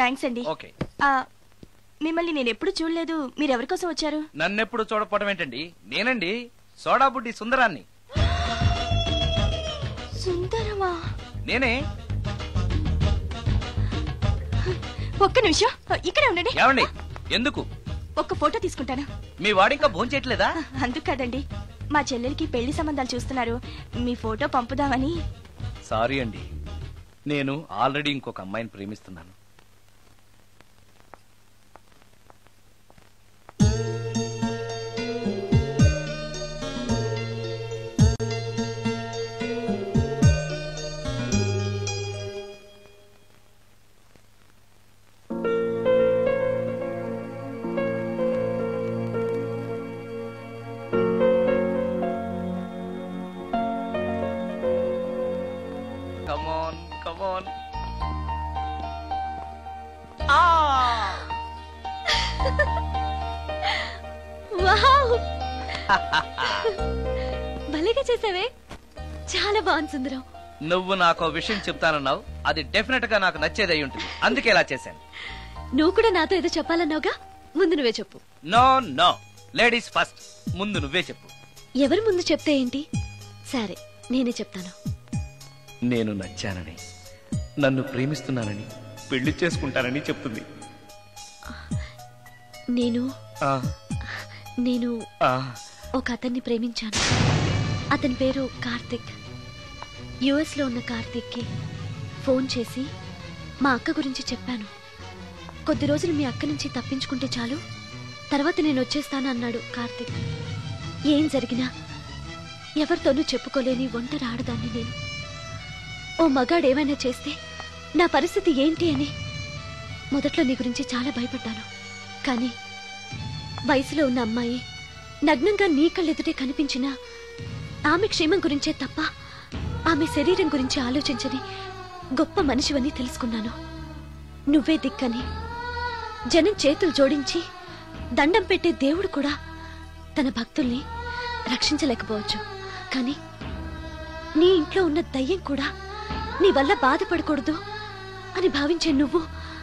Thanks అండి okay ఆ, మిమ్మల్ని నేను ఎప్పుడు చూడలేదు మీరు ఎవరి కోసం వచ్చారు నన్నెప్పుడు చూడపోవడం ఏంటండి నేనండి సోడా బుడ్డి సుందరాన్ని సుందరమా నేనే ఒక్క నిమిషం ఇక్కడే ఉండండి ఏమండి ఎందుకు ఒక్క ఫోటో తీసుకుంటాను మీ వాడింకా భోంచేయట్లేదా అందుకు కదండి మా చెల్లెలికి పెళ్లి సంబంధాలు చూస్తున్నారు మీ ఫోటో పంపుదామని సారీ అండి నేను ఆల్రెడీ ఇంకొక అమ్మాయిని ప్రేమిస్తున్నాను కమోన్ కమోన్ వావ్ భలేగా చేసావే చాలా బాగుంది సుందరం నువ్వు నాకు ఓ విషయం చెప్తానన్నావు అది డెఫినెట్ గా నాకు నచ్చేది అయి ఉంటుంది అందుకే ఇలా చేశాను నువ్వు కూడా నాతో ఏదో చెప్పాలన్నావుగా ముందు నువ్వే చెప్పు నో నో లేడీస్ ఫస్ట్ ముందు నువ్వే చెప్పు ఎవరి ముందు చెప్తే ఏంటి సరే నేనే చెప్తాను నేను నచ్చానని నన్ను ప్రేమిస్తున్నానని పెళ్లి చేసుకుంటానని చెప్తుంది నేను ఆ, నేను ఆ, ఒక అతన్ని ప్రేమించాను అతని పేరు కార్తిక్ యుఎస్ లో ఉన్న కార్తిక్కి ఫోన్ చేసి మా అక్క గురించి చెప్పాను కొద్ది రోజులు మీ అక్క నుంచి తప్పించుకుంటే చాలు తర్వాత నేను వచ్చేస్తాను అన్నాడు కార్తిక్ ఏం జరిగినా ఎవరితోనూ చెప్పుకోలేని ఒంటరి ఆడదాన్ని నేను ఓ మగాడు ఏమైనా చేస్తే నా పరిస్థితి ఏంటి అని మొదట్లో నీ గురించి చాలా భయపడ్డాను కానీ వయసులో ఉన్న అమ్మాయి నగ్నంగా నీ కళ్ళెదుటే కనిపించినా ఆమె క్షేమం గురించే తప్ప ఆమె శరీరం గురించి ఆలోచించని గొప్ప మనిషివని తెలుసుకున్నాను నువ్వే దిక్కని జనం చేతులు జోడించి దండం పెట్టే దేవుడు కూడా తన భక్తుల్ని రక్షించలేకపోవచ్చు కానీ నీ ఇంట్లో ఉన్న దయ్యం కూడా నీ వల్ల బాధపడకూడదు అని భావించే నువ్వు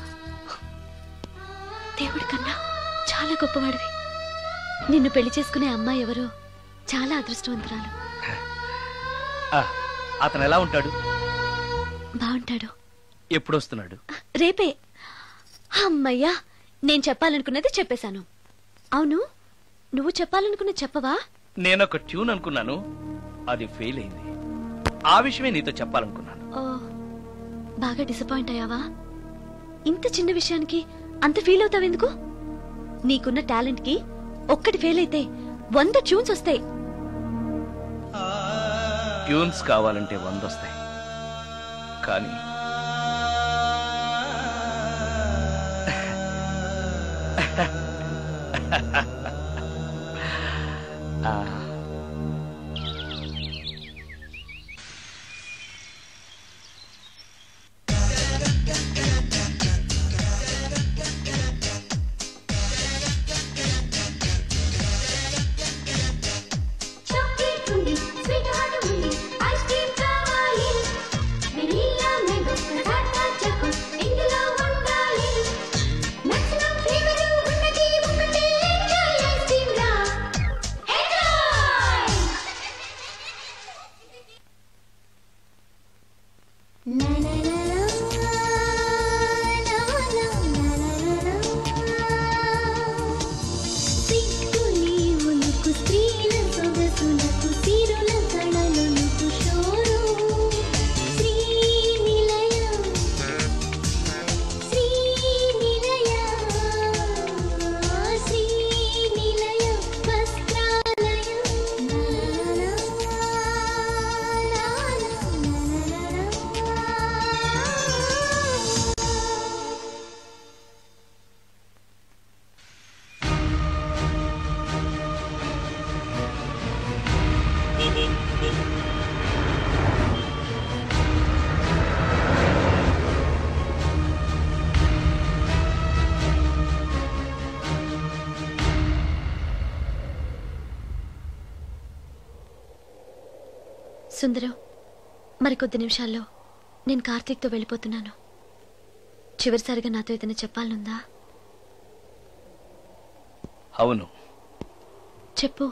దేవుడి కన్నా చాలా గొప్పవాడివి నిన్ను పెళ్లి చేసుకునే అమ్మాయి ఎవరో చాలా అదృష్టవంతురాలు ఆ, అతను ఎలా ఉంటాడు బాగుంటాడు ఎప్పుడు వస్తున్నాడు రేపే అమ్మయ్యా నేను చెప్పాలనుకున్నది చెప్పేశాను అవును నువ్వు చెప్పాలనుకున్న చెప్పవా నేను ఒక ట్యూన్ అనుకున్నాను అది ఫెయిల్ అయింది ఆ విషయమే నీతో చెప్పాలనుకున్నాను ఓ బాగా డిసప్పాయింట్ అయ్యావా ఇంత చిన్న విషయానికి అంత ఫీల్ అవుతావెందుకు నీకున్న టాలెంట్ కి ఒక్కటి ఫెయిల్ అయితే వంద ట్యూన్స్ వస్తాయి ట్యూన్స్ కావాలంటే వంద వస్తాయి కానీ ఆ, చాక్లెట్ ఉంది స్వీట్ హార్ట్ ఉంది ఐస్ క్రీమ్ కావాలి వెనీలా మ్యాంగో కసాటా చాకో ఇందులో ఉండాలి నచ్చిన ఫ్లేవర్ ఉన్నది ఒకటే ఎంజాయ్ ఐస్ క్రీమ్ రా ఎంజాయ్ నా నా నా సిక్కుని ఉనుకు స్త్రీల సొగసులకు సిరుల కళలకు షోరు శ్రీనిలయ శ్రీనిలయ శ్రీనిలయ వస్త్రాలయ సుందరం మరికొద్ది నిమిషాల్లో నేను కార్తీక్తో వెళ్ళిపోతున్నాను చివరిసారిగా నాతో ఏదైనా చెప్పాలనుందా అవును చెప్పు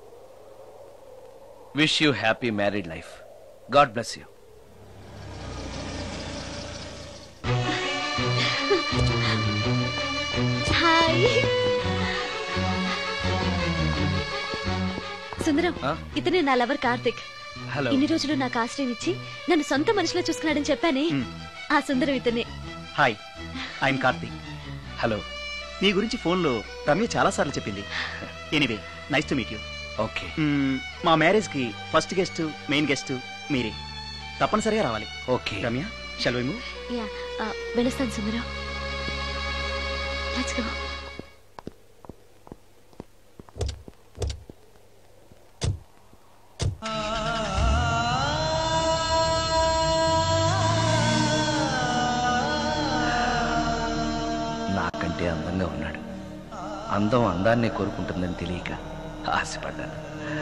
wish you happy married life God bless you hi Sundaram ఆ? ఇతనే నా లవర్ కార్తిక్ హలో ఇన్ని రోజులు నాకు ఆశ్రయం ఇచ్చి నన్ను సొంత మనిషిలో చూసుకున్నాడని చెప్పానే ఆ సుందరం ఇతనే హాయ్ ఐఎమ్ కార్తీక్ హలో మీ గురించి ఫోన్లో రమ్య చాలాసార్లు చెప్పింది anyway nice to meet you okay మా మ్యారేజ్కి ఫస్ట్ గెస్ట్ మెయిన్ గెస్ట్ మీరే తప్పనిసరిగా రావాలి okay Ramya shall we move yeah ఆ, వెళ్ళొస్తాను సుందరం లెట్స్ గో నాకంటే అందంగా ఉన్నాడు అందం అందాన్నే కోరుకుంటుందని తెలియక ఆశపడ్డాను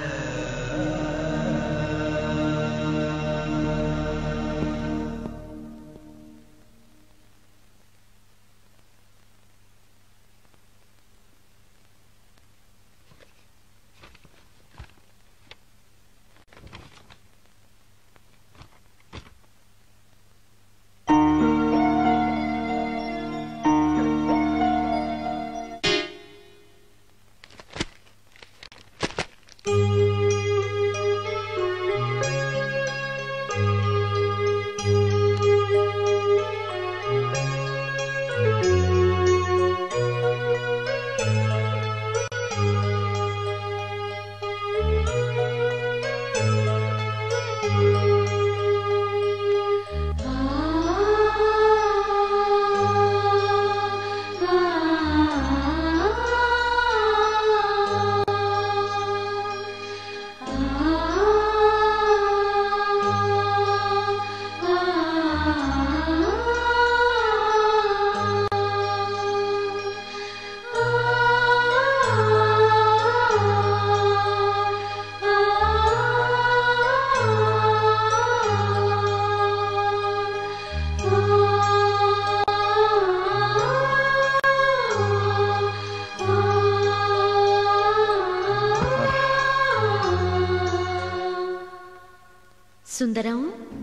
సుందరం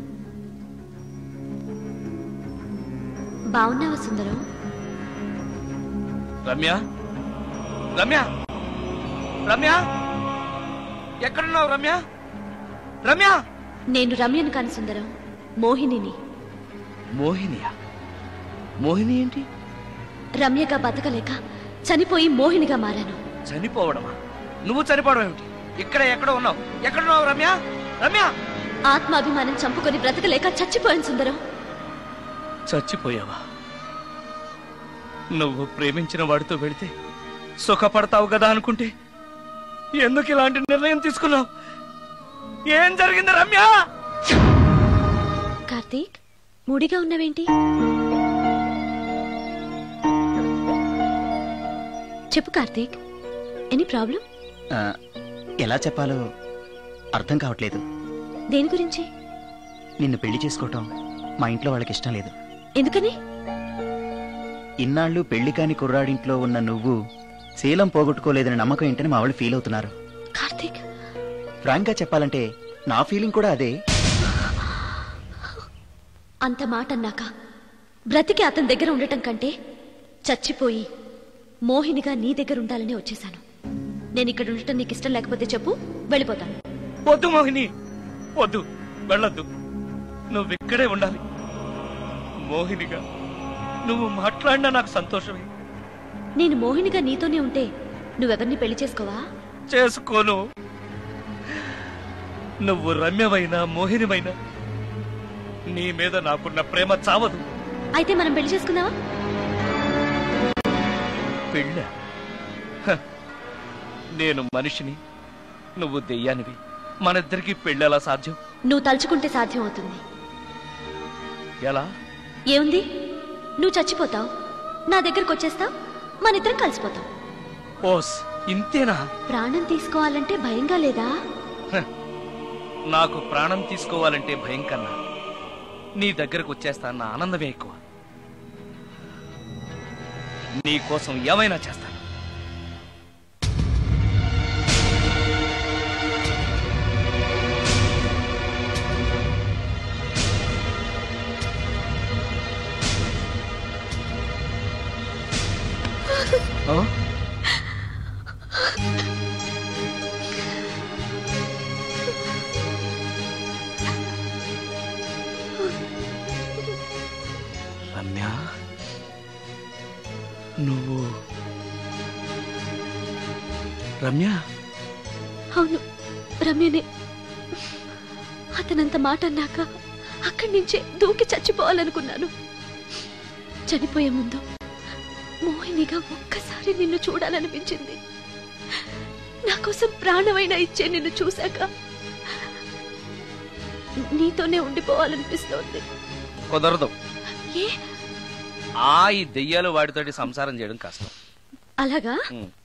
బాగున్నావా సుందరం రమ్య రమ్య రమ్య ఎక్కడున్నావు రమ్య రమ్య నేను రమ్యను కాని సుందరం మోహినిని మోహినియా మోహిని ఏంటి రమ్యగా బతకలేక చనిపోయి మోహినిగా మారాను చనిపోవడమా నువ్వు చనిపోవడం ఏమిటి ఇక్కడ ఎక్కడ ఉన్నావు ఎక్కడున్నావు రమ్య రమ్య ఆత్మాభిమానం చంపుకొని బ్రతకలేక చచ్చిపోయాను సుందరం చచ్చిపోయావా నువ్వు ప్రేమించిన వాడితో వెళితే సుఖపడతావు కదా అనుకుంటే ఎందుకు ఇలాంటి నిర్ణయం తీసుకున్నావు ఏం జరిగింది రమ్య కార్తీక్ మూడిగా ఉన్నవేంటి చెప్పు కార్తీక్ ఎనీ ప్రాబ్లం ఎలా చెప్పాలో అర్థం కావట్లేదు దేని గురించి నిన్ను పెళ్లి చేసుకోవటం మా ఇంట్లో వాళ్ళకి ఇష్టం లేదు ఎందుకని ఇన్నాళ్ళు పెళ్లి కాని కుర్రాడింట్లో ఉన్న నువ్వు శీలం పోగొట్టుకోలేదని నమ్మకం ఏంటని మా వాళ్ళు ఫీల్ అవుతున్నారు కార్తీక్ ఫ్రాంక్ గా చెప్పాలంటే నా ఫీలింగ్ కూడా అదే అంత మాట అన్నాక బ్రతికి అతని దగ్గర ఉండటం కంటే చచ్చిపోయి మోహినిగా నీ దగ్గర ఉండాలని వచ్చేశాను నేను ఇక్కడ ఉండటం నీకు ఇష్టం లేకపోతే చెప్పు వెళ్ళిపోతాను వద్దు మోహిని వద్దు వెళ్ళొద్దు నువ్వు ఇక్కడే ఉండాలి మోహినిగా నువ్వు మాట్లాడినా నాకు సంతోషమే నేను మోహినిగా నీతోనే ఉంటే నువ్వెవరిని పెళ్లి చేసుకోవా చేసుకోను నువ్వు రమ్యమైనా మోహినిమైనా నీ మీద నాకున్న ప్రేమ చావదు అయితే మనం పెళ్లి చేసుకుందావా పెళ్ళ నేను మనిషిని నువ్వు దెయ్యానివి మనిద్దరికి పెళ్ళెలా సాధ్యం నువ్వు తలుచుకుంటే సాధ్యం అవుతుంది ఎలా ఏముంది నువ్వు చచ్చిపోతావు నా దగ్గరకు వచ్చేస్తావు మనిద్దరం కలిసిపోతాం ఓస్ ఇంతేనా ప్రాణం తీసుకోవాలంటే భయంగా లేదా హ, నాకు ప్రాణం తీసుకోవాలంటే భయం కన్నా నీ దగ్గరకు వచ్చేస్తా అన్న ఆనందమే ఎక్కువ నీ కోసం ఏమైనా చేస్తాను ఆ? రమ్య నువ్వు రమ్య అవును రమ్యనే అతనంత మాట అన్నాక అక్కడి నుంచే దూకి చచ్చిపోవాలనుకున్నాను చనిపోయే ముందు మోహినిగా ఒక్కసారి నిన్ను చూడాలనిపించింది నా కోసం ప్రాణమైనా ఇచ్చే నిన్ను చూశాక నీతోనే ఉండిపోవాలనిపిస్తోంది కుదరదు ఏ ఆ ఈ దెయ్యాలు వాటితోటి సంసారం చేయడం కష్టం అలాగా ఉమ్.